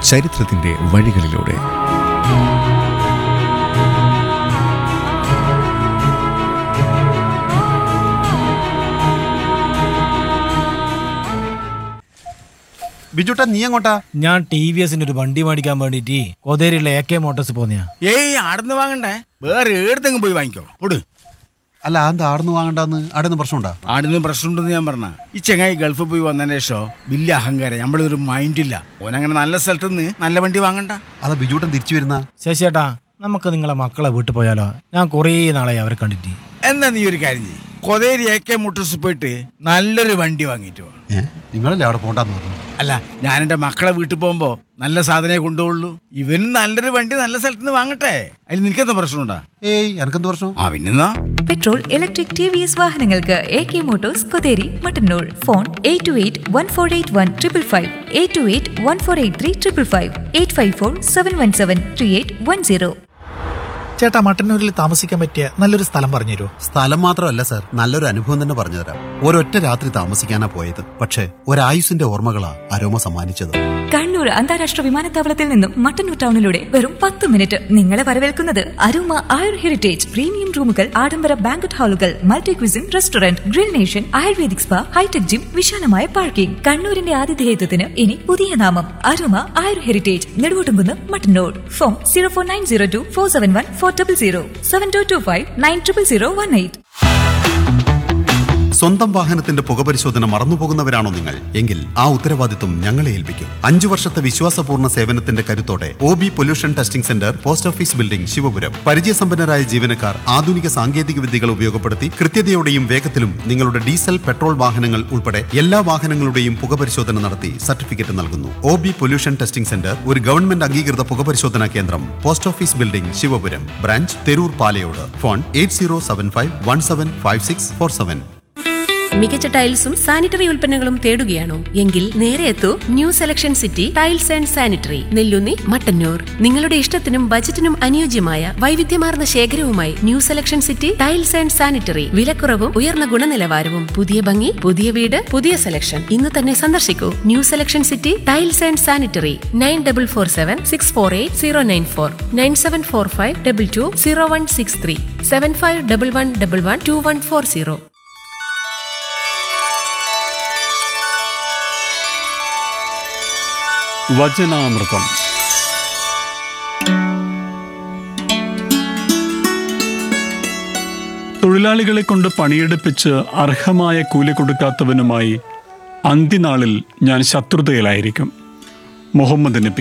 ചരിത്രത്തിന്റെ വഴികളിലൂടെ ബിജുട്ടാ നീ എങ്ങോട്ടാ ഞാൻ ടി വി എസിന്റെ ഒരു വണ്ടി മേടിക്കാൻ വേണ്ടിട്ട് കോതേരിയിലെ എ കെ മോട്ടോഴ്സ് പോന്നെയാ ഏയ് ആടുന്ന് വാങ്ങണ്ടേ വേറെ ഏടത്തെങ്കിലും പോയി വാങ്ങിക്കോ പൊട് അല്ല എന്താ ആടുന്ന് വാങ്ങണ്ടെന്ന് ആടുന്ന് പ്രശ്നമുണ്ടാ ആടുന്ന് പ്രശ്നമുണ്ടെന്ന് ഞാൻ പറഞ്ഞ ഈ ചെങ്ങായി ഗൾഫിൽ പോയി വന്നതിന് ശേഷം വലിയ അഹങ്കാരം നമ്മളൊരു മൈൻഡില്ല ഓനങ്ങനെ നല്ല സ്ഥലത്ത് നിന്ന് നല്ല വണ്ടി വാങ്ങണ്ട അതാ ബിജുട്ടൻ തിരിച്ചു വരുന്ന ശശിയേട്ടാ നമുക്ക് നിങ്ങളെ മക്കളെ വീട്ടിൽ പോയാലോ ഞാൻ കുറേ നാളായി അവരെ കണ്ടിട്ട് എന്നാ നീ ഒരു കാര്യം ചെയ്യ് കൊതേരി എ കെ മോട്ടോഴ്സ് പോയിട്ട് നല്ലൊരു വണ്ടി വാങ്ങിയിട്ട് വാ ഏ നിങ്ങളല്ലേ അവിടെ പോണ്ടെന്ന് പറഞ്ഞു അല്ല ഞാൻ എൻ്റെ മക്കളെ വീട്ടിൽ പോകുമ്പോ നല്ല സാധനമേ കൊണ്ടുപോകുള്ളൂ ഇവനും നല്ലൊരു വണ്ടി നല്ല സ്ഥലത്ത് നിന്ന് വാങ്ങട്ടെ അതിൽ നിനക്കെന്താ പ്രശ്നമുണ്ടാ ഏയ് എനക്കെന്ത് പ്രശ്നം ആ പിന്നെന്നാ petrol electric T V S വാഹനങ്ങൾക്ക് A K Motors Kotheri Mattannur phone eight two eight one four eight one triple five eight two eight one four eight three triple five eight five four seven one seven three eight one zero ചേട്ടാ മട്ടന്നൂരിൽ താമസിക്കാൻ പറ്റിയ നല്ലൊരു സ്ഥലം പറഞ്ഞു തരുമോ സ്ഥലം മാത്രമല്ല സാർ നല്ലൊരു അനുഭവം തന്നെ പറഞ്ഞുതരാം ഒരൊറ്റ രാത്രി താമസിക്കാനാ പോയത് പക്ഷേ ഒരായുസിന്റെ ഓർമ്മകളാ അരോമ സമ്മാനിച്ചത് കണ്ണൂർ അന്താരാഷ്ട്ര വിമാനത്താവളത്തിൽ നിന്നും മട്ടന്നൂർ ടൗണിലൂടെ വെറും പത്ത് മിനിറ്റ് നിങ്ങളെ വരവേൽക്കുന്നത് അരുമ ആയുർ ഹെറിറ്റേജ് പ്രീമിയം റൂമുകൾ ആഡംബര ബാങ്കറ്റ് ഹാളുകൾ multi cuisine restaurant grill nation ayurvedic spa hitech gym വിശാലമായ പാർക്കിംഗ് കണ്ണൂരിന്റെ ആതിഥേയത്വത്തിന് ഇനി പുതിയ നാമം Aroma Ayur heritage Neduvottumkunnu Mattannur phone zero four nine zero two four seven one four double zero seven two two five nine triple zero one eight സ്വന്തം വാഹനത്തിന്റെ പുകപരിശോധന മറന്നുപോകുന്നവരാണോ നിങ്ങൾ എങ്കിൽ ആ ഉത്തരവാദിത്വം ഞങ്ങളെ ഏൽപ്പിക്കും അഞ്ചു വർഷത്തെ വിശ്വാസപൂർണ്ണ സേവനത്തിന്റെ കരുത്തോടെ O B pollution testing centre post office building Sivapuram പരിചയസമ്പന്നരായ ജീവനക്കാർ ആധുനിക സാങ്കേതിക വിദ്യകൾ ഉപയോഗപ്പെടുത്തി കൃത്യതയോടെയും വേഗത്തിലും നിങ്ങളുടെ ഡീസൽ പെട്രോൾ വാഹനങ്ങൾ ഉൾപ്പെടെ എല്ലാ വാഹനങ്ങളുടെയും പുകപരിശോധന നടത്തി സർട്ടിഫിക്കറ്റ് നൽകുന്നു O B pollution testing centre ഒരു ഗവൺമെന്റ് അംഗീകൃത പുകപരിശോധനാ കേന്ദ്രം post office building Sivapuram branch Theroor Palayode phone eight zero seven five one seven five six four seven മികച്ച ടൈൽസും സാനിറ്ററി ഉൽപ്പന്നങ്ങളും തേടുകയാണോ എങ്കിൽ നേരെ എത്തൂ new selection city tiles and sanitary Nellunni Mattannur നിങ്ങളുടെ ഇഷ്ടത്തിനും ബജറ്റിനും അനുയോജ്യമായ വൈവിധ്യമാർന്ന ശേഖരവുമായി new selection city tiles and sanitary വിലക്കുറവും ഉയർന്ന ഗുണനിലവാരവും പുതിയ ഭംഗി പുതിയ വീട് പുതിയ സെലക്ഷൻ ഇന്ന് തന്നെ സന്ദർശിക്കൂ new selection city tiles and sanitary nine double four seven six four eight zero nine four nine seven four five double two zero one six three seven five double one double one two one four zero വചനാമൃതം തൊഴിലാളികളെ കൊണ്ട് പണിയെടുപ്പിച്ച് അർഹമായ കൂലി കൊടുക്കാത്തവനുമായി അന്ത്യനാളിൽ ഞാൻ ശത്രുതയിലായിരിക്കും മുഹമ്മദ് നബി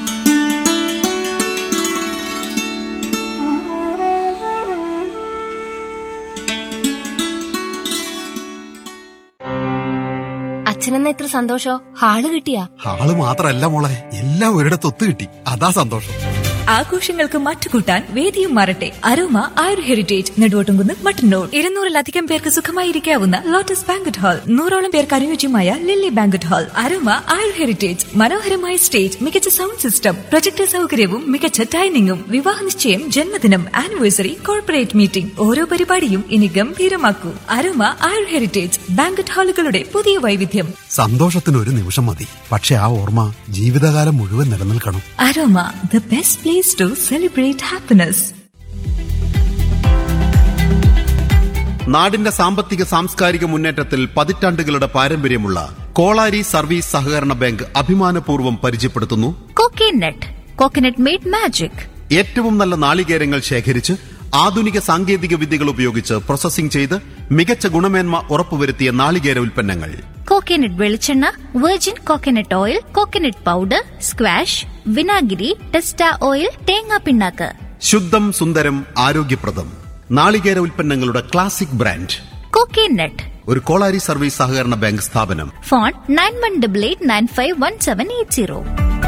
അച്ഛനെന്ന ഇത്ര സന്തോഷോ hall കിട്ടിയാ ആള് മാത്രല്ല മോളെ എല്ലാം ഒരിടത്ത് ഒത്തു കിട്ടി അതാ സന്തോഷം ആഘോഷങ്ങൾക്ക് മറ്റുകൂട്ടാൻ വേദിയും മാറട്ടെ അരോമ ആയുർ ഹെറിറ്റേജ് നെടുവോട്ടുംകുന്ന് മട്ടന്നൂർ ഇരുന്നൂറിലധികം പേർക്ക് സുഖമായിരിക്കാവുന്ന ലോട്ടസ് ബാങ്കറ്റ് ഹാൾ നൂറോളം പേർക്ക് അനുയോജ്യമായ lily banquet hall Aroma Ayur heritage മനോഹരമായ സ്റ്റേജ് മികച്ച സൗണ്ട് സിസ്റ്റം പ്രൊജക്ടർ സൗകര്യവും മികച്ച ഡൈനിങ്ങും വിവാഹ നിശ്ചയം ജന്മദിനം ആനിവേഴ്സറി കോർപ്പറേറ്റ് മീറ്റിംഗ് ഓരോ പരിപാടിയും ഇനി ഗംഭീരമാക്കൂ അരോമ ആയുർ ഹെറിറ്റേജ് ബാങ്കറ്റ് ഹാളുകളുടെ പുതിയ വൈവിധ്യം സന്തോഷത്തിന് ഒരു നിമിഷം മതി പക്ഷെ ആ ഓർമ്മ ജീവിതകാലം മുഴുവൻ നിലനിൽക്കണം Aroma the best place to celebrate happiness നാടിന്റെ സാമ്പത്തിക സാംസ്കാരിക മുന്നേറ്റത്തിൽ പതിറ്റാണ്ടുകളുടെ പാരമ്പര്യമുള്ള കോളാരി സർവീസ് സഹകരണ ബാങ്ക് അഭിമാനപൂർവ്വം പരിചയപ്പെടുത്തുന്നു കോക്കനട്ട് കോക്കനട്ട് മെയ്ഡ് മാജിക് ഏറ്റവും നല്ല നാളികേരങ്ങൾ ശേഖരിച്ച് ആധുനിക സാങ്കേതിക വിദ്യകൾ ഉപയോഗിച്ച് പ്രോസസ്സിംഗ് ചെയ്ത് മികച്ച ഗുണമേന്മ ഉറപ്പുവരുത്തിയ നാളികേര ഉൽപ്പന്നങ്ങൾ കോക്കനട്ട് വെളിച്ചെണ്ണ virgin coconut oil coconut powder squash വിനാഗിരി ടെസ്റ്റ ഓയിൽ തേങ്ങാ പിണ്ണാക്ക് ശുദ്ധം സുന്ദരം ആരോഗ്യപ്രദം നാളികേര ഉൽപ്പന്നങ്ങളുടെ ക്ലാസിക് ബ്രാൻഡ് കോക്കനട്ട് ഒരു കോളാരി സർവീസ് സഹകരണ ബാങ്ക് സ്ഥാപനം phone nine one double eight nine five one seven eight zero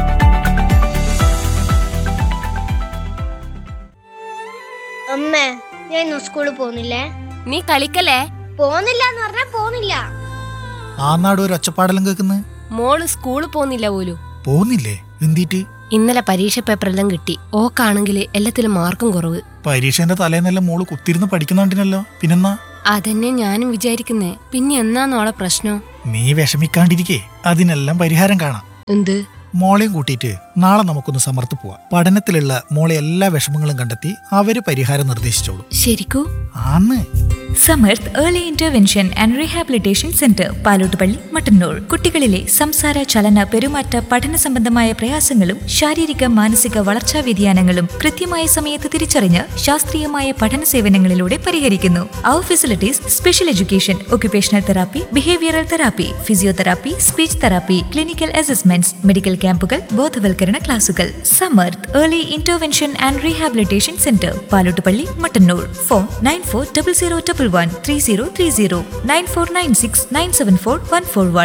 അമ്മേ ഞാൻ ഇന്ന് സ്കൂളിൽ പോകുന്നില്ലേ നീ കളിക്കല്ലേ പോകുന്നില്ല എന്ന് പറഞ്ഞാ പോകുന്നില്ല ആ നാട് ഒരു ഒച്ചപ്പാടെല്ലാം കേൾക്കുന്നത് മോള് സ്കൂളിൽ പോന്നില്ല പോലും പോകുന്നില്ലേ എന്തിട്ട് ഇന്നലെ പരീക്ഷ പേപ്പറെല്ലാം കിട്ടി ഓക്കാണെങ്കിൽ എല്ലാത്തിലും മാർക്കും കുറവ് പരീക്ഷേന്റെ തലേന്നെല്ലാം മോള് കുത്തിരുന്ന് പഠിക്കുന്നുണ്ടിനല്ലോ പിന്നെന്നാ അതന്നെ ഞാനും വിചാരിക്കുന്നേ പിന്നെ എന്നാന്നോളെ പ്രശ്നം നീ വിഷമിക്കാണ്ടിരിക്കേ അതിനെല്ലാം പരിഹാരം കാണാം എന്ത് മോളെയും കൂട്ടിയിട്ട് നാളെ നമുക്കൊന്ന് സമർത്ത് പോവാം പഠനത്തിലുള്ള മോളെ എല്ലാ വിഷമങ്ങളും കണ്ടെത്തി അവര് പരിഹാരം നിർദ്ദേശിച്ചോളൂ ശരിക്കൂ ആന്ന് Samarth early intervention and rehabilitation centre Palottupalli Mattannur കുട്ടികളിലെ സംസാര ചലന പെരുമാറ്റ പഠന സംബന്ധമായ പ്രയാസങ്ങളും ശാരീരിക മാനസിക വളർച്ചാ വ്യതിയാനങ്ങളും കൃത്യമായ സമയത്ത് തിരിച്ചറിഞ്ഞ് ശാസ്ത്രീയമായ പഠന സേവനങ്ങളിലൂടെ പരിഹരിക്കുന്നു അവർ facilities special education occupational therapy behavioural therapy physiotherapy speech therapy clinical assessments medical ക്യാമ്പുകൾ ബോധവൽക്കരണ ക്ലാസുകൾ Samarth early intervention and rehabilitation centre Palottupalli Mattannur phone nine four double zero double one three zero three zero nine four nine six nine seven four one four one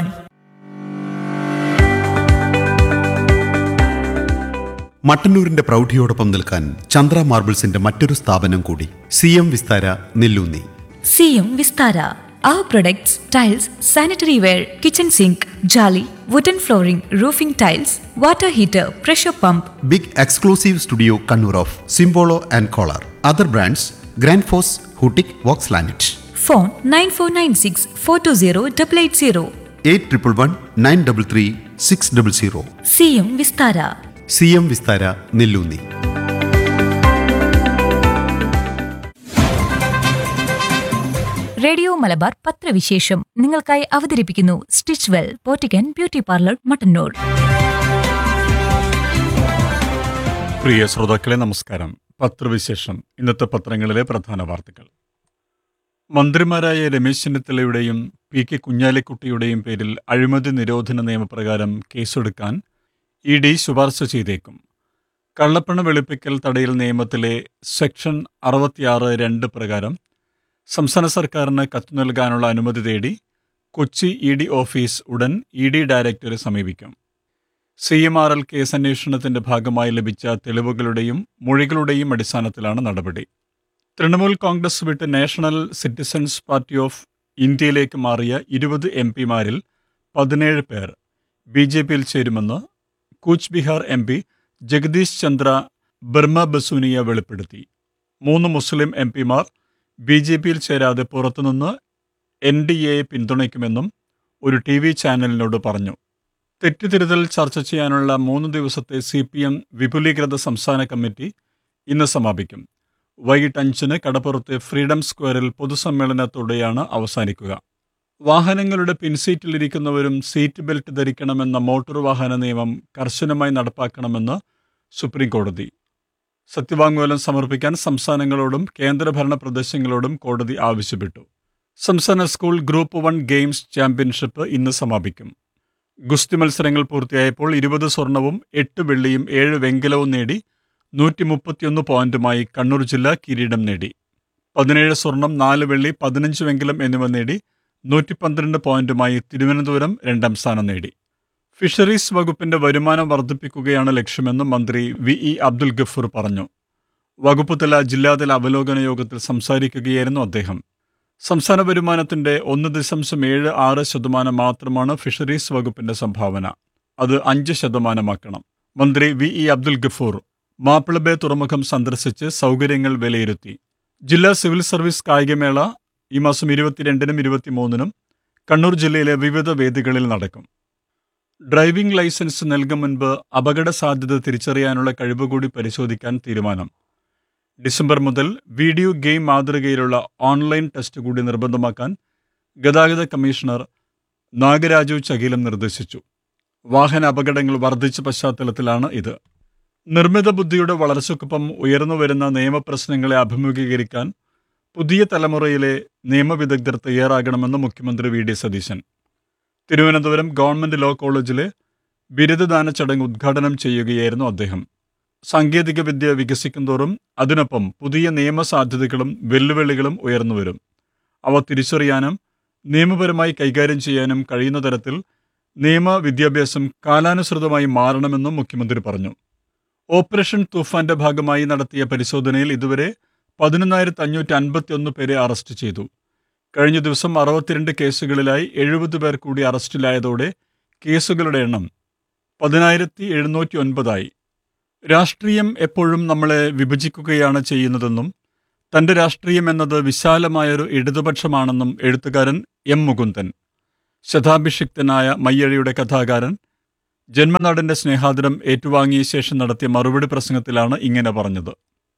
മട്ടന്നൂരിന്റെ പ്രൗഢിയോടൊപ്പം നിൽക്കാൻ ചന്ദ്ര മാർബിൾസിന്റെ മറ്റൊരു സ്ഥാപനം കൂടി C M Vistara Nellunni സിയും Vistara Our products, tiles, sanitary ware, kitchen sink, jolly, wooden flooring, roofing tiles, water heater, pressure pump, big exclusive studio Kannur of സിംബോളോ and Kohler other brands Grundfos ഹൂട്ടിക് വോക്സ് ലാനറ്റ് phone 9496 420 880. Eight triple one nine double three six double zero സിയും Vistara C M Vistara Nellunni radio Malabar പത്രവിശേഷം നിങ്ങൾക്കായി അവതരിപ്പിക്കുന്നു Stitchwell boutique and beauty parlour Mattannur പ്രിയ ശ്രോതാക്കളെ നമസ്കാരം പത്രവിശേഷം ഇന്നത്തെ പത്രങ്ങളിലെ പ്രധാന വാർത്തകൾ മന്ത്രിമാരായ രമേശ് ചെന്നിത്തലയുടെയും പി കെ കുഞ്ഞാലിക്കുട്ടിയുടെയും പേരിൽ അഴിമതി നിരോധന നിയമപ്രകാരം കേസെടുക്കാൻ ഇ ഡി ശുപാർശ ചെയ്തേക്കും കള്ളപ്പണ വെളുപ്പിക്കൽ തടയൽ നിയമത്തിലെ സെക്ഷൻ അറുപത്തിയാറ് രണ്ട് പ്രകാരം സംസ്ഥാന സർക്കാരിന് കത്ത് നൽകാനുള്ള അനുമതി തേടി കൊച്ചി ഇ ഡി ഓഫീസ് ഉടൻ ഇ ഡി ഡയറക്ടറെ സമീപിക്കും C M R L case അന്വേഷണത്തിന്റെ ഭാഗമായി ലഭിച്ച തെളിവുകളുടെയും മൊഴികളുടെയും അടിസ്ഥാനത്തിലാണ് നടപടി തൃണമൂൽ കോൺഗ്രസ് വിട്ട് നാഷണൽ സിറ്റിസൺസ് പാർട്ടി ഓഫ് ഇന്ത്യയിലേക്ക് മാറിയ ഇരുപത് എം പിമാരിൽ പതിനേഴ് പേർ ബി ജെ പിയിൽ ചേരുമെന്ന് കൂച്ച് ബിഹാർ എം പി ജഗദീഷ് ചന്ദ്ര ബർമ ബസൂനിയ വെളിപ്പെടുത്തി മൂന്ന് മുസ്ലിം എം പിമാർ ബി ജെ പിയിൽ ചേരാതെ പുറത്തുനിന്ന് എൻ ഡി എയെ പിന്തുണയ്ക്കുമെന്നും ഒരു ടി വി ചാനലിനോട് പറഞ്ഞു തെറ്റുതിരുത്തൽ ചർച്ച ചെയ്യാനുള്ള മൂന്ന് ദിവസത്തെ സി പി എം വിപുലീകൃത സംസ്ഥാന കമ്മിറ്റി ഇന്ന് സമാപിക്കും വൈകിട്ട് അഞ്ചിന് കടപ്പുറത്തെ ഫ്രീഡം സ്ക്വയറിൽ പൊതുസമ്മേളനത്തോടെയാണ് അവസാനിക്കുക വാഹനങ്ങളുടെ പിൻസീറ്റിലിരിക്കുന്നവരും സീറ്റ് ബെൽറ്റ് ധരിക്കണമെന്ന മോട്ടോർ വാഹന നിയമം കർശനമായി നടപ്പാക്കണമെന്ന് സുപ്രീം കോടതി സത്യവാങ്മൂലം സമർപ്പിക്കാൻ സംസ്ഥാനങ്ങളോടും കേന്ദ്രഭരണ പ്രദേശങ്ങളോടും കോടതി ആവശ്യപ്പെട്ടു സംസ്ഥാന school group one games championship ഇന്ന് സമാപിക്കും ഗുസ്തി മത്സരങ്ങൾ പൂർത്തിയായപ്പോൾ ഇരുപത് സ്വർണവും എട്ട് വെള്ളിയും ഏഴ് വെങ്കലവും നേടി നൂറ്റി മുപ്പത്തിയൊന്ന് പോയിന്റുമായി കണ്ണൂർ ജില്ല കിരീടം നേടി പതിനേഴ് സ്വർണം നാല് വെള്ളി പതിനഞ്ച് വെങ്കലം എന്നിവ നേടി നൂറ്റി പന്ത്രണ്ട് പോയിന്റുമായി തിരുവനന്തപുരം രണ്ടാം സ്ഥാനം നേടി ഫിഷറീസ് വകുപ്പിന്റെ വരുമാനം വർദ്ധിപ്പിക്കുകയാണ് ലക്ഷ്യമെന്ന് മന്ത്രി വി ഇ അബ്ദുൽ ഗഫൂർ പറഞ്ഞു വകുപ്പ് തല ജില്ലാതല അവലോകന യോഗത്തിൽ സംസാരിക്കുകയായിരുന്നു അദ്ദേഹം സംസ്ഥാന വരുമാനത്തിന്റെ ഒന്ന് ദശാംശം ഏഴ് ആറ് ശതമാനം മാത്രമാണ് ഫിഷറീസ് വകുപ്പിന്റെ സംഭാവന അത് അഞ്ച് ശതമാനമാക്കണം മന്ത്രി വി ഇ അബ്ദുൽ ഗഫൂർ മാപ്പിളബേ തുറമുഖം സന്ദർശിച്ച് സൗകര്യങ്ങൾ വിലയിരുത്തി ജില്ലാ സിവിൽ സർവീസ് കായികമേള ഈ മാസം ഇരുപത്തിരണ്ടിനും ഇരുപത്തിമൂന്നിനും കണ്ണൂർ ജില്ലയിലെ വിവിധ വേദികളിൽ നടക്കും ഡ്രൈവിംഗ് ലൈസൻസ് നൽകും മുൻപ് അപകട സാധ്യത തിരിച്ചറിയാനുള്ള കഴിവ് കൂടി പരിശോധിക്കാൻ തീരുമാനം ഡിസംബർ മുതൽ വീഡിയോ ഗെയിം മാതൃകയിലുള്ള ഓൺലൈൻ ടെസ്റ്റ് കൂടി നിർബന്ധമാക്കാൻ ഗതാഗത കമ്മീഷണർ നാഗരാജു ചകീലം നിർദ്ദേശിച്ചു വാഹന അപകടങ്ങൾ വർദ്ധിച്ച പശ്ചാത്തലത്തിലാണ് ഇത് നിർമ്മിത ബുദ്ധിയുടെ വളർച്ചയ്ക്കൊപ്പം ഉയർന്നുവരുന്ന നിയമപ്രശ്നങ്ങളെ അഭിമുഖീകരിക്കാൻ പുതിയ തലമുറയിലെ നിയമവിദഗ്ധർ തയ്യാറാകണമെന്ന് മുഖ്യമന്ത്രി V D Satheesan Thiruvananthapuram government law കോളേജിലെ ബിരുദദാന ചടങ്ങ് ഉദ്ഘാടനം ചെയ്യുകയായിരുന്നു അദ്ദേഹം സാങ്കേതികവിദ്യ വികസിക്കുന്തോറും അതിനൊപ്പം പുതിയ നിയമസാധ്യതകളും വെല്ലുവിളികളും ഉയർന്നുവരും അവ തിരിച്ചറിയാനും നിയമപരമായി കൈകാര്യം ചെയ്യാനും കഴിയുന്ന തരത്തിൽ നിയമ വിദ്യാഭ്യാസം കാലാനുസൃതമായി മാറണമെന്നും മുഖ്യമന്ത്രി പറഞ്ഞു ഓപ്പറേഷൻ തൂഫാന്റെ ഭാഗമായി നടത്തിയ പരിശോധനയിൽ ഇതുവരെ പതിനൊന്നായിരത്തി അഞ്ഞൂറ്റി അൻപത്തി ഒന്ന് പേരെ അറസ്റ്റ് ചെയ്തു കഴിഞ്ഞ ദിവസം അറുപത്തിരണ്ട് കേസുകളിലായി എഴുപത് പേർ കൂടി അറസ്റ്റിലായതോടെ കേസുകളുടെ എണ്ണം പതിനായിരത്തി എഴുന്നൂറ്റി ഒൻപതായി രാഷ്ട്രീയം എപ്പോഴും നമ്മളെ വിഭജിക്കുകയാണ് ചെയ്യുന്നതെന്നും തന്റെ രാഷ്ട്രീയം എന്നത് വിശാലമായൊരു ഇടതുപക്ഷമാണെന്നും എഴുത്തുകാരൻ എം മുകുന്ദൻ ശതാഭിഷിക്തനായ മയ്യഴിയുടെ കഥാകാരൻ ജന്മനാടിന്റെ സ്നേഹാദരം ഏറ്റുവാങ്ങിയ ശേഷം നടത്തിയ മറുപടി പ്രസംഗത്തിലാണ് ഇങ്ങനെ പറഞ്ഞത്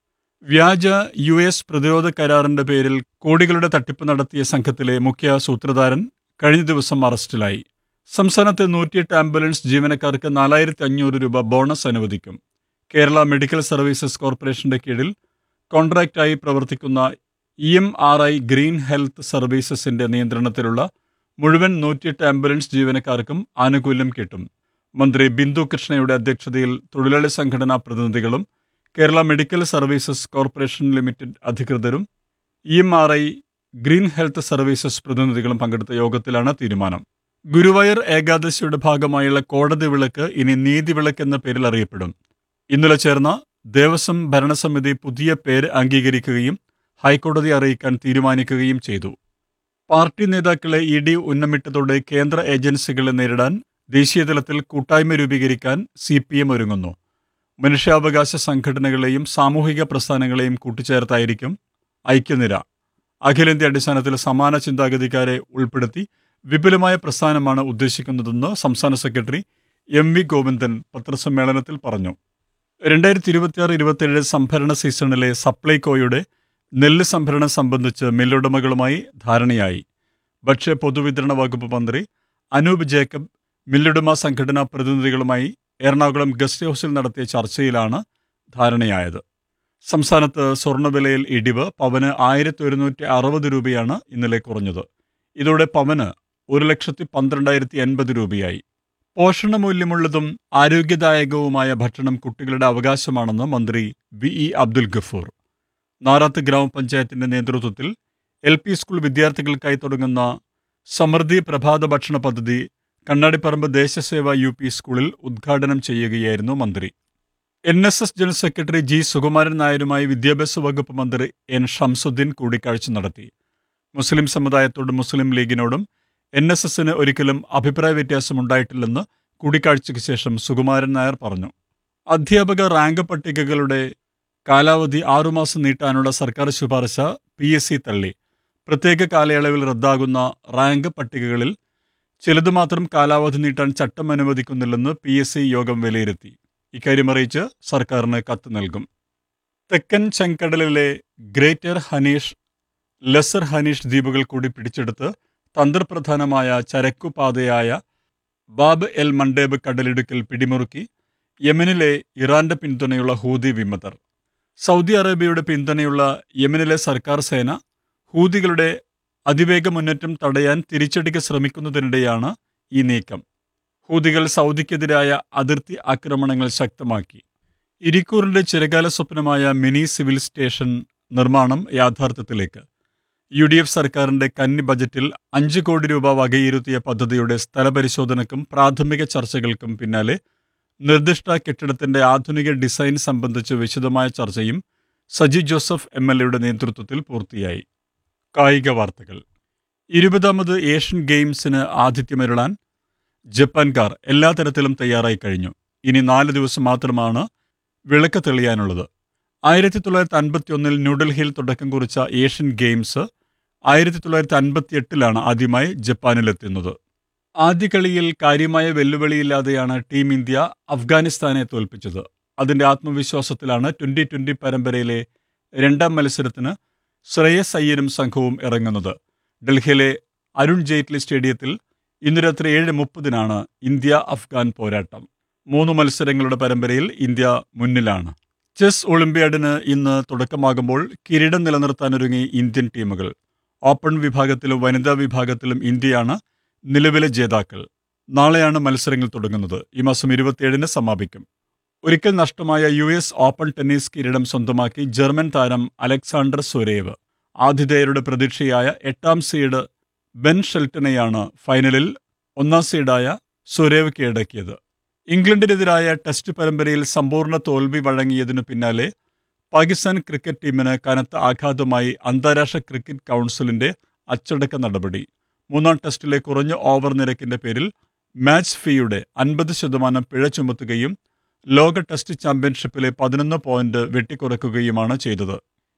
വ്യാജ യു എസ് പ്രതിരോധ കരാറിന്റെ പേരിൽ കോടികളുടെ തട്ടിപ്പ് നടത്തിയ സംഘത്തിലെ മുഖ്യ സൂത്രധാരൻ കഴിഞ്ഞ ദിവസം അറസ്റ്റിലായി സംസ്ഥാനത്തെ നൂറ്റിയെട്ട് ആംബുലൻസ് ജീവനക്കാർക്ക് നാലായിരത്തി അഞ്ഞൂറ് രൂപ ബോണസ് അനുവദിക്കും കേരള മെഡിക്കൽ സർവീസസ് കോർപ്പറേഷന്റെ കീഴിൽ കോൺട്രാക്റ്റായി പ്രവർത്തിക്കുന്ന E M R I green health സർവീസസിന്റെ നിയന്ത്രണത്തിലുള്ള മുഴുവൻ നൂറ്റിയെട്ട് ആംബുലൻസ് ജീവനക്കാർക്കും ആനുകൂല്യം കിട്ടും മന്ത്രി ബിന്ദു കൃഷ്ണയുടെ അധ്യക്ഷതയിൽ തൊഴിലാളി സംഘടനാ പ്രതിനിധികളും Kerala medical services corporation limited അധികൃതരും E M R I green health services പ്രതിനിധികളും പങ്കെടുത്ത യോഗത്തിലാണ് തീരുമാനം ഗുരുവായൂർ ഏകാദശിയുടെ ഭാഗമായുള്ള കോടതി വിളക്ക് ഇനി നീതി വിളക്ക് എന്ന പേരിൽ അറിയപ്പെടും ഇന്നലെ ചേർന്ന ദേവസ്വം ഭരണസമിതി പുതിയ പേര് അംഗീകരിക്കുകയും ഹൈക്കോടതി അറിയിക്കാൻ തീരുമാനിക്കുകയും ചെയ്തു പാർട്ടി നേതാക്കളെ ഇ ഡി ഉന്നമിട്ടതോടെ കേന്ദ്ര ഏജൻസികളെ നേരിടാൻ ദേശീയതലത്തിൽ കൂട്ടായ്മ രൂപീകരിക്കാൻ സി പി എം ഒരുങ്ങുന്നു മനുഷ്യാവകാശ സംഘടനകളെയും സാമൂഹിക പ്രസ്ഥാനങ്ങളെയും കൂട്ടിച്ചേർത്തായിരിക്കും ഐക്യനിര അഖിലേന്ത്യാ അടിസ്ഥാനത്തിൽ സമാന ചിന്താഗതിക്കാരെ ഉൾപ്പെടുത്തി വിപുലമായ പ്രസ്ഥാനമാണ് ഉദ്ദേശിക്കുന്നതെന്ന് സംസ്ഥാന സെക്രട്ടറി എം വി ഗോവിന്ദൻ പത്രസമ്മേളനത്തിൽ പറഞ്ഞു രണ്ടായിരത്തി ഇരുപത്തിയാറ് ഇരുപത്തിയേഴ് സംഭരണ സീസണിലെ സപ്ലൈകോയുടെ നെല്ല് സംഭരണം സംബന്ധിച്ച് മില്ലുടമകളുമായി ധാരണയായി ഭക്ഷ്യ പൊതുവിതരണ വകുപ്പ് മന്ത്രി അനൂപ് ജേക്കബ് മില്ലുടമ സംഘടനാ പ്രതിനിധികളുമായി എറണാകുളം ഗസ്റ്റ് ഹൗസിൽ നടത്തിയ ചർച്ചയിലാണ് ധാരണയായത് സംസ്ഥാനത്ത് സ്വർണ്ണവിലയിൽ ഇടിവ് പവന് ആയിരത്തി ഒരുന്നൂറ്റി അറുപത് രൂപയാണ് ഇന്നലെ കുറഞ്ഞത് ഇതോടെ പവന് ഒരു ലക്ഷത്തി പന്ത്രണ്ടായിരത്തി എൺപത് രൂപയായി പോഷണമൂല്യമുള്ളതും ആരോഗ്യദായകവുമായ ഭക്ഷണം കുട്ടികളുടെ അവകാശമാണെന്ന് മന്ത്രി വി ഇ അബ്ദുൽ ഗഫൂർ നാറാത്ത് ഗ്രാമപഞ്ചായത്തിന്റെ നേതൃത്വത്തിൽ എൽ പി സ്കൂൾ വിദ്യാർത്ഥികൾക്കായി തുടങ്ങുന്ന സമൃദ്ധി പ്രഭാത ഭക്ഷണ പദ്ധതി കണ്ണാടിപ്പറമ്പ് ദേശസേവ യു പി സ്കൂളിൽ ഉദ്ഘാടനം ചെയ്യുകയായിരുന്നു മന്ത്രി N S S general secretary G Sukumaran നായരുമായി വിദ്യാഭ്യാസ വകുപ്പ് മന്ത്രി എൻ ഷംസുദ്ദീൻ കൂടിക്കാഴ്ച നടത്തി മുസ്ലിം സമുദായത്തോടും മുസ്ലിം ലീഗിനോടും എൻ എസ് എസിന് ഒരിക്കലും അഭിപ്രായ വ്യത്യാസമുണ്ടായിട്ടില്ലെന്ന് കൂടിക്കാഴ്ചയ്ക്ക് ശേഷം സുകുമാരൻ നായർ പറഞ്ഞു അധ്യാപക റാങ്ക് പട്ടികകളുടെ കാലാവധി ആറുമാസം നീട്ടാനുള്ള സർക്കാർ ശുപാർശ പി എസ് സി തള്ളി പ്രത്യേക കാലയളവിൽ റദ്ദാകുന്ന റാങ്ക് പട്ടികകളിൽ ചിലത് മാത്രം കാലാവധി നീട്ടാൻ ചട്ടം അനുവദിക്കുന്നില്ലെന്ന് പി എസ് സി യോഗം വിലയിരുത്തി ഇക്കാര്യം അറിയിച്ച് സർക്കാരിന് കത്ത് നൽകും തെക്കൻ ചെങ്കടലിലെ ഗ്രേറ്റർ ഹനീഷ് ലെസർ ഹനീഷ് ദ്വീപുകൾ കൂടി പിടിച്ചെടുത്ത് തന്ത്രപ്രധാനമായ ചരക്കുപാതയായ ബാബ് എൽ മണ്ടേബ് കടലിടുക്കിൽ പിടിമുറുക്കി യമനിലെ ഇറാന്റെ പിന്തുണയുള്ള ഹൂതി വിമതർ സൗദി അറേബ്യയുടെ പിന്തുണയുള്ള യമനിലെ സർക്കാർ സേന ഹൂതികളുടെ അതിവേഗ മുന്നേറ്റം തടയാൻ തിരിച്ചടിക്ക് ശ്രമിക്കുന്നതിനിടെയാണ് ഈ നീക്കം ഹൂതികൾ സൗദിക്കെതിരായ അതിർത്തി ആക്രമണങ്ങൾ ശക്തമാക്കി ഇരിക്കൂറിന്റെ ചിരകാല സ്വപ്നമായ മിനി സിവിൽ സ്റ്റേഷൻ നിർമ്മാണം യാഥാർത്ഥ്യത്തിലേക്ക് യു ഡി എഫ് സർക്കാരിന്റെ കന്നി ബജറ്റിൽ അഞ്ച് കോടി രൂപ വകയിരുത്തിയ പദ്ധതിയുടെ സ്ഥലപരിശോധനക്കും പ്രാഥമിക ചർച്ചകൾക്കും പിന്നാലെ നിർദ്ദിഷ്ട കെട്ടിടത്തിന്റെ ആധുനിക ഡിസൈൻ സംബന്ധിച്ച് വിശദമായ ചർച്ചയും സജി ജോസഫ് എം എൽ എയുടെ നേതൃത്വത്തിൽ പൂർത്തിയായി കായിക വാർത്തകൾ ഇരുപതാമത് ഏഷ്യൻ ഗെയിംസിന് ആതിഥ്യമരുളാൻ ജപ്പാൻകാർ എല്ലാ തരത്തിലും തയ്യാറായി കഴിഞ്ഞു ഇനി നാല് ദിവസം മാത്രമാണ് വിളക്ക് തെളിയാനുള്ളത് ആയിരത്തി തൊള്ളായിരത്തി അൻപത്തി ഒന്നിൽ ന്യൂഡൽഹിയിൽ തുടക്കം കുറിച്ച ഏഷ്യൻ ഗെയിംസ് ആയിരത്തി തൊള്ളായിരത്തി അൻപത്തി എട്ടിലാണ് ആദ്യമായി ജപ്പാനിലെത്തുന്നത് ആദ്യ കളിയിൽ കാര്യമായ വെല്ലുവിളിയില്ലാതെയാണ് ടീം ഇന്ത്യ അഫ്ഗാനിസ്ഥാനെ തോൽപ്പിച്ചത് അതിന്റെ ആത്മവിശ്വാസത്തിലാണ് ട്വന്റി ട്വന്റി പരമ്പരയിലെ രണ്ടാം മത്സരത്തിന് ശ്രേയസ് അയ്യരും സംഘവും ഇറങ്ങുന്നത് ഡൽഹിയിലെ അരുൺ ജെയ്റ്റ്ലി സ്റ്റേഡിയത്തിൽ ഇന്ന് രാത്രി ഏഴ് മുപ്പതിനാണ് ഇന്ത്യ അഫ്ഗാൻ പോരാട്ടം മൂന്ന് മത്സരങ്ങളുടെ പരമ്പരയിൽ ഇന്ത്യ മുന്നിലാണ് ചെസ് ഒളിമ്പ്യാഡിന് ഇന്ന് തുടക്കമാകുമ്പോൾ കിരീടം നിലനിർത്താനൊരുങ്ങി ഇന്ത്യൻ ടീമുകൾ ഓപ്പൺ വിഭാഗത്തിലും വനിതാ വിഭാഗത്തിലും ഇന്ത്യയാണ് നിലവിലെ ജേതാക്കൾ നാളെയാണ് മത്സരങ്ങൾ തുടങ്ങുന്നത് ഈ മാസം ഇരുപത്തിയേഴിന് സമാപിക്കും ഒരിക്കൽ നഷ്ടമായ യു എസ് ഓപ്പൺ ടെന്നീസ് കിരീടം സ്വന്തമാക്കി ജർമ്മൻ താരം അലക്സാണ്ടർ സൊരേവ് ആതിഥേയരുടെ പ്രതീക്ഷയായ എട്ടാം സീഡ് ബെൻ ഷെൽട്ടനെയാണ് ഫൈനലിൽ ഒന്നാം സീഡായ സൊരേവ് കീഴടക്കിയത് ഇംഗ്ലണ്ടിനെതിരായ ടെസ്റ്റ് പരമ്പരയിൽ സമ്പൂർണ്ണ തോൽവി വഴങ്ങിയതിനു പിന്നാലെ പാകിസ്ഥാൻ ക്രിക്കറ്റ് ടീമിന് കനത്ത ആഘാതമായി അന്താരാഷ്ട്ര ക്രിക്കറ്റ് കൗൺസിലിന്റെ അച്ചടക്ക നടപടി മൂന്നാം ടെസ്റ്റിലെ കുറഞ്ഞ ഓവർ നിരക്കിന്റെ പേരിൽ മാച്ച് ഫീയുടെ അൻപത് ശതമാനം പിഴ ചുമത്തുകയും ലോക ടെസ്റ്റ് ചാമ്പ്യൻഷിപ്പിലെ പതിനൊന്ന് പോയിന്റ് വെട്ടിക്കുറയ്ക്കുകയുമാണ് ചെയ്തത്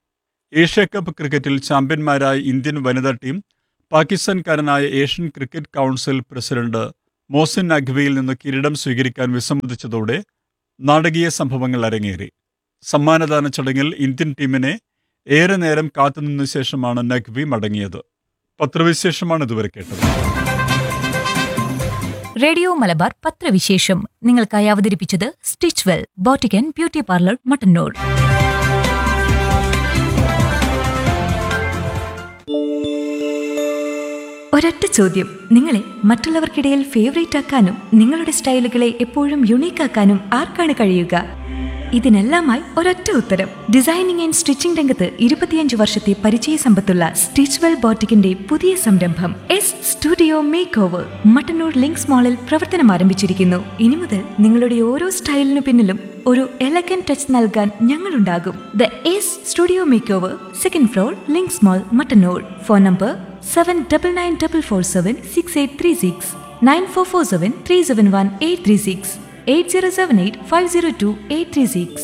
ഏഷ്യ കപ്പ് ക്രിക്കറ്റിൽ ചാമ്പ്യന്മാരായ ഇന്ത്യൻ വനിതാ ടീം പാകിസ്ഥാൻകാരനായ Asian cricket council president Mohsin നഖ്വിയിൽ നിന്ന് കിരീടം സ്വീകരിക്കാൻ വിസമ്മതിച്ചതോടെ നാടകീയ സംഭവങ്ങൾ അരങ്ങേറി സമ്മാനദാന ചടങ്ങിൽ ഇന്ത്യൻ ടീമിനെ ഏറെ നേരം കാത്തുനിന്ന ശേഷമാണ് നഖ്വി മടങ്ങിയത് പത്രവിശേഷമാണ് ഇതുവരെ കേട്ടത് റേഡിയോ മലബാർ പത്രവിശേഷം നിങ്ങൾക്കായി അവതരിപ്പിച്ചത് Stitchwell boutique and beauty parlour Mattannur ഒരൊറ്റ ചോദ്യം നിങ്ങളെ മറ്റുള്ളവർക്കിടയിൽ ഫേവറേറ്റ് ആക്കാനും നിങ്ങളുടെ സ്റ്റൈലുകളെ എപ്പോഴും യുണീക്ക് ആക്കാനും ആർക്കാണ് കഴിയുക ഇതിനെല്ലാമായി ഒരൊറ്റ ഉത്തരം ഡിസൈനിങ് ആൻഡ് സ്റ്റിച്ചിംഗ് രംഗത്ത് ഇരുപത്തിയഞ്ച് വർഷത്തെ പരിചയ സമ്പത്തുള്ള സ്റ്റിച്ച്വെൽ ബോട്ടിക്കിന്റെ പുതിയ സംരംഭം S studio makeover Mattannur Links മാളിൽ പ്രവർത്തനം ആരംഭിച്ചിരിക്കുന്നു ഇനി മുതൽ നിങ്ങളുടെ ഓരോ സ്റ്റൈലിനു പിന്നിലും ഒരു എലഗൻ ടച്ച് നൽകാൻ ഞങ്ങളുണ്ടാകും the S studio makeover second floor Links mall Mattannur phone number seven double nine double four seven six eight three six nine four four seven three seven one eight three six eight zero seven eight five zero two eight three six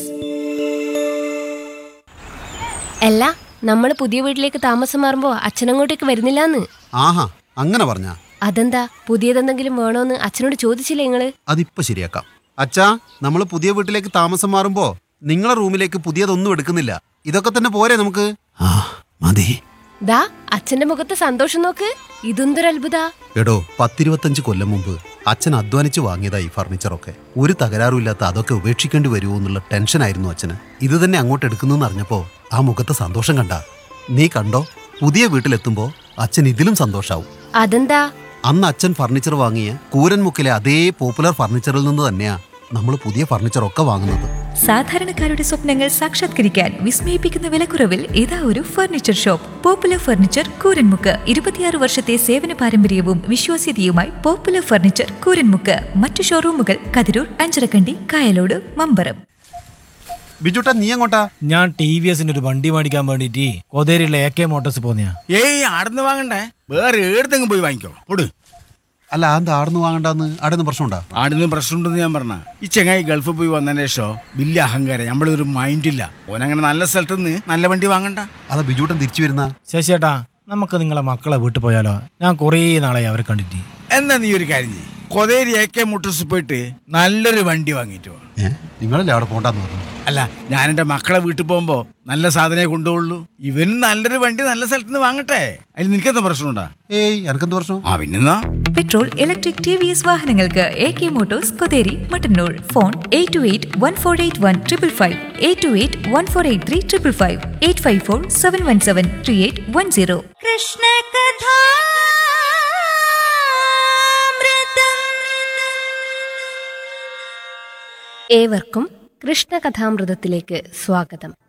അല്ല നമ്മൾ പുതിയ വീട്ടിലേക്ക് താമസം മാറുമ്പോ അച്ഛനങ്ങോട്ടേക്ക് വരുന്നില്ലാന്ന് ആഹാ അങ്ങനെ പറഞ്ഞ അതെന്താ പുതിയതെന്തെങ്കിലും വേണോന്ന് അച്ഛനോട് ചോദിച്ചില്ലേ നിങ്ങള് അതിപ്പോ ശരിയാക്കാം അച്ഛാ നമ്മൾ പുതിയ വീട്ടിലേക്ക് താമസം മാറുമ്പോ നിങ്ങളെ റൂമിലേക്ക് പുതിയതൊന്നും എടുക്കുന്നില്ല ഇതൊക്കെ തന്നെ പോരെ നമുക്ക് ആ മതി ദാ അച്ഛന്റെ മുഖത്ത് സന്തോഷം നോക്ക് ഇതെന്തൊരു അത്ഭുത എടോ പത്തിരുപത്തഞ്ച് കൊല്ലം മുമ്പ് അച്ഛൻ അധ്വാനിച്ച് വാങ്ങിയതാ ഈ ഫർണിച്ചറൊക്കെ ഒരു തകരാറുമില്ലാത്ത അതൊക്കെ ഉപേക്ഷിക്കേണ്ടി വരുമോ എന്നുള്ള ടെൻഷനായിരുന്നു അച്ഛന് ഇത് തന്നെ അങ്ങോട്ട് എടുക്കുന്നു അറിഞ്ഞപ്പോ ആ മുഖത്തെ സന്തോഷം കണ്ട നീ കണ്ടോ പുതിയ വീട്ടിലെത്തുമ്പോ അച്ഛൻ ഇതിലും സന്തോഷാവും അതെന്താ അന്ന് അച്ഛൻ ഫർണിച്ചർ വാങ്ങിയ കൂരൻമുക്കിലെ അതേ പോപ്പുലർ ഫർണിച്ചറിൽ നിന്ന് തന്നെയാ നമ്മൾ പുതിയ ഫർണിച്ചറൊക്കെ വാങ്ങുന്നത് സാധാരണക്കാരുടെ സ്വപ്നങ്ങൾ സാക്ഷാത്കരിക്കാൻ വിസ്മയിപ്പിക്കുന്ന വിലക്കുറവിൽ ഇതാ ഒരു furniture shop popular furniture Kooranmukku ഇരുപത്തിയാറ് വർഷത്തെ സേവന പാരമ്പര്യവും വിശ്വാസ്യതയുമായി പോപ്പുലർ ഫർണിച്ചർ കൂരൻമുക്ക് മറ്റു ഷോറൂമുകൾ കതിരൂർ അഞ്ചരക്കണ്ടി കായലോട് മമ്പറം ബിജുട്ടാ നീ എങ്ങോട്ടാ ഞാൻ ടി വി എസിന്റെ ഒരു വണ്ടി മേടിക്കാൻ വേണ്ടിട്ട് കൊതേരിയിലെ എ കെ മോട്ടോഴ്സ് പോന്നെയാ ഏയ് ആടുന്ന് വാങ്ങണ്ടേ വേറെ ഏടത്തെങ്കിലും പോയി വാങ്ങിക്കോ പൊട് അല്ല അത് ആടുന്ന് വാങ്ങണ്ടെന്ന് ആടുന്ന് പ്രശ്നമുണ്ടാ ആടുന്ന് പ്രശ്നമുണ്ടെന്ന് ഞാൻ പറഞ്ഞ ഈ ചെങ്ങായി ഗൾഫിൽ പോയി വന്നതിന് ശേഷം വലിയ അഹങ്കാരം നമ്മളൊരു മൈൻഡില്ല ഓനങ്ങനെ നല്ല സ്ഥലത്ത് നിന്ന് നല്ല വണ്ടി വാങ്ങണ്ട അതാ ബിജുട്ടൻ തിരിച്ചു വരുന്ന ശശിയേട്ടാ നമുക്ക് നിങ്ങളെ മക്കളെ വീട്ടിൽ പോയാലോ ഞാൻ കുറേ നാളായി അവരെ കണ്ടിട്ട് എന്നാ നീ ഒരു കാര്യം ചെയ്യ് കൊതേരി എ കെ മുട്ടൂസ് പോയിട്ട് നല്ലൊരു വണ്ടി വാങ്ങിയിട്ട് വാ ഏ നിങ്ങളല്ലേ അവിടെ പോണ്ടെന്ന് പറഞ്ഞു അല്ല ഞാൻ എൻ്റെ മക്കളെ വീട്ടിൽ പോകുമ്പോ നല്ല സാധനമേ കൊണ്ടുപോകുള്ളൂ ഇവനും നല്ലൊരു വണ്ടി നല്ല സ്ഥലത്ത് നിന്ന് വാങ്ങട്ടെ അതിൽ നിനക്കെന്താ പ്രശ്നമുണ്ടാ ഏയ് എനക്കെന്ത് പ്രശ്നം ആ പിന്നെന്നാ petrol electric T V S വാഹനങ്ങൾക്ക് A K Motors Kotheri Mattannur phone eight two eight one four eight one triple five eight two eight one four eight three triple five eight five four seven one seven three eight one zero Krishna ഏവർക്കും കൃഷ്ണകഥാമൃതത്തിലേക്ക് സ്വാഗതം